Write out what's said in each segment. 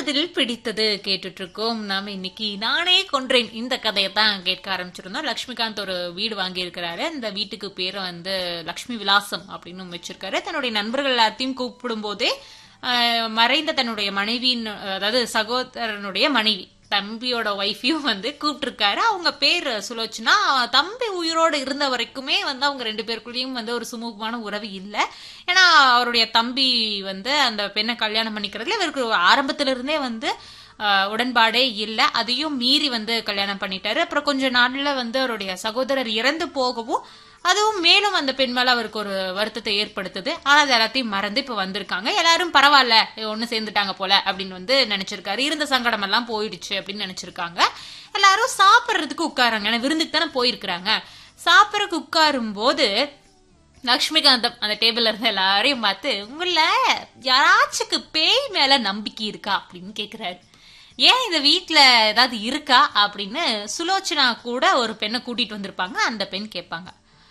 பார்த்ததில் பிடித்தது கேட்டுட்டு இருக்கோம் நாம இன்னைக்கு நானே கொன்றேன் இந்த கதையை தான் கேட்க ஆரம்பிச்சிருந்தோம் லக்ஷ்மிகாந்த் ஒரு வீடு வாங்கி இருக்கிறாரு அந்த வீட்டுக்கு பேரை வந்து லக்ஷ்மி விலாசம் அப்படின்னு வச்சிருக்காரு தன்னுடைய நண்பர்கள் எல்லாத்தையும் கூப்பிடும் போதே ஆஹ், மறைந்த தன்னுடைய மனைவியின் அதாவது சகோதரனுடைய மனைவி தம்பியோட ஒய்ஃபையும் வந்து கூப்பிட்டுருக்காரு அவங்க பேர் சுலோச்சனா தம்பி உயிரோடு இருந்த வரைக்குமே வந்து அவங்க ரெண்டு பேருக்குள்ளேயும் வந்து ஒரு சுமூகமான உறவு இல்லை ஏன்னா அவருடைய தம்பி வந்து அந்த பெண்ணை கல்யாணம் பண்ணிக்கிறதுல இவருக்கு ஆரம்பத்துல இருந்தே வந்து ஆஹ், உடன்பாடே இல்லை அதையும் மீறி வந்து கல்யாணம் பண்ணிட்டாரு அப்புறம் கொஞ்ச நாள்ல வந்து அவருடைய சகோதரர் இறந்து போகவும் அதுவும் மேலும் அந்த பெண் மேல அவருக்கு ஒரு வருத்தத்தை ஏற்படுத்துது ஆனா அது எல்லாத்தையும் மறந்து இப்ப வந்திருக்காங்க எல்லாரும் பரவாயில்ல ஒண்ணு சேர்ந்துட்டாங்க போல அப்படின்னு வந்து நினைச்சிருக்காரு இருந்த சங்கடம் எல்லாம் போயிடுச்சு அப்படின்னு நினைச்சிருக்காங்க எல்லாரும் சாப்பிடுறதுக்கு உட்காராங்க ஏன்னா விருந்துக்கு தானே போயிருக்கிறாங்க சாப்பிடறதுக்கு உட்காரும் போது லக்ஷ்மிகாந்தம் அந்த டேபிள்ல இருந்த எல்லாரையும் பார்த்து உங்கள யாராச்சுக்கு பேய் மேல நம்பிக்கை இருக்கா அப்படின்னு கேக்குறாரு ஏன் இந்த வீட்ல ஏதாவது இருக்கா அப்படின்னு சுலோச்சனா கூட ஒரு பெண்ணை கூட்டிட்டு வந்திருப்பாங்க அந்த பெண் கேட்பாங்க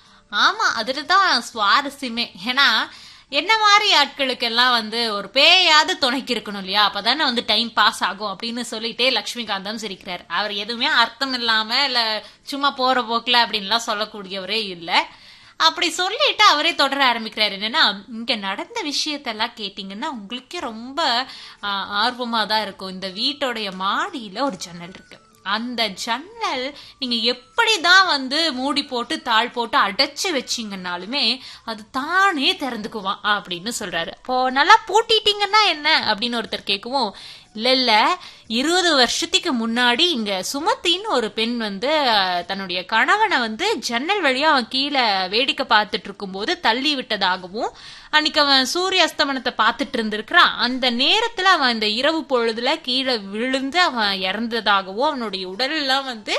ஆமா அதுல தான் சுவாரஸ்யமே ஏன்னா என்ன மாதிரி ஆட்களுக்கெல்லாம் வந்து ஒரு பேயாவது துணைக்கு இருக்கணும் இல்லையா அப்பதானே வந்து டைம் பாஸ் ஆகும் அப்படின்னு சொல்லிட்டே லக்ஷ்மிகாந்தம் சிரிக்கிறார் அவர் எதுவுமே அர்த்தம் இல்லாம இல்ல சும்மா போற போக்குல அப்படின்லாம் சொல்லக்கூடியவரே இல்ல அப்படி சொல்லிட்டு அவரே தொடர ஆரம்பிக்கிறாரு என்னன்னா இங்க நடந்த விஷயத்தெல்லாம் கேட்டீங்கன்னா உங்களுக்கே ரொம்ப ஆஹ், ஆர்வமா தான் இருக்கும் இந்த வீட்டோடைய மாடியில ஒரு ஜன்னல் இருக்கு அந்த ஜன்னல் நீங்க எப்படிதான் வந்து மூடி போட்டு தாழ் போட்டு அடைச்சு வச்சீங்கன்னாலுமே அது தானே திறந்துக்குவான் அப்படின்னு சொல்றாரு அப்போ நல்லா பூட்டிட்டீங்கன்னா என்ன அப்படின்னு ஒருத்தர் கேட்கவும் இல்ல இல்ல இருபது வருஷத்துக்கு முன்னாடி இங்க சுமத்தின்னு ஒரு பெண் வந்து அஹ், தன்னுடைய கணவனை வந்து ஜன்னல் வழியா அவன் கீழே வேடிக்கை பார்த்துட்டு இருக்கும்போது தள்ளி விட்டதாகவும் அன்னைக்கு அவன் சூரிய அஸ்தமனத்தை பார்த்துட்டு இருந்திருக்கிறான் அந்த நேரத்துல அவன் இந்த இரவு பொழுதுல கீழே விழுந்து அவன் இறந்ததாகவும் அவனுடைய உடல் எல்லாம் வந்து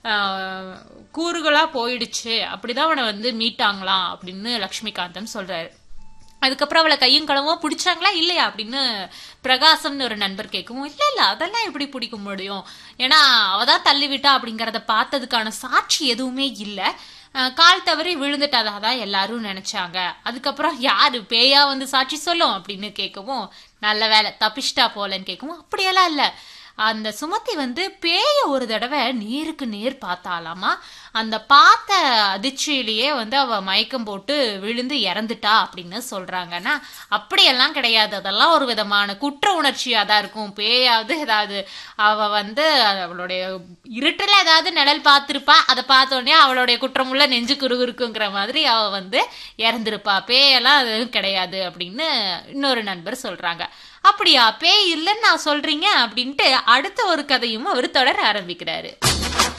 ஆஹ், கூறுகளா போயிடுச்சு அப்படிதான் அவனை வந்து மீட்டாங்களாம் அப்படின்னு லக்ஷ்மிகாந்தம் சொல்றாரு அதுக்கப்புறம் அவளை கையும் களவும் பிடிச்சாங்களா இல்லையா அப்படின்னு பிரகாசம்னு ஒரு நண்பர் கேட்கவும் இல்ல இல்ல அதெல்லாம் எப்படி பிடிக்க முடியும் ஏன்னா அவ தான் தள்ளி விட்டா அப்படிங்கறத பார்த்ததுக்கான சாட்சி எதுவுமே இல்ல அஹ் கால் தவறி விழுந்துட்டதா தான் எல்லாரும் நினைச்சாங்க அதுக்கப்புறம் யாரு பேயா வந்து சாட்சி சொல்லும் அப்படின்னு கேட்கவும் நல்ல வேலை தப்பிச்சிட்டா போலன்னு கேட்கவும் அப்படியெல்லாம் இல்ல அந்த சுமதி வந்து பேய ஒரு தடவை நேருக்கு நேர் பார்த்தாலாமா அந்த பார்த்த அதிர்ச்சியிலேயே வந்து அவ மயக்கம் போட்டு விழுந்து இறந்துட்டா அப்படின்னு சொல்றாங்கன்னா அப்படியெல்லாம் கிடையாது அதெல்லாம் ஒரு விதமான குற்ற உணர்ச்சியா தான் இருக்கும் பேயாவது ஏதாவது அவ வந்து அவளுடைய இருட்டுல ஏதாவது நிழல் பார்த்திருப்பா அதை பார்த்த உடனே அவளுடைய குற்றமுள்ள நெஞ்சு குறுகுறுக்குங்கிற மாதிரி அவ வந்து இறந்திருப்பா பேயெல்லாம் அது கிடையாது அப்படின்னு இன்னொரு நண்பர் சொல்றாங்க அப்படியா பேய் இல்லைன்னு நான் சொல்றீங்க அப்படின்ட்டு அடுத்த ஒரு கதையும் அவர் தொடர ஆரம்பிக்கிறாரு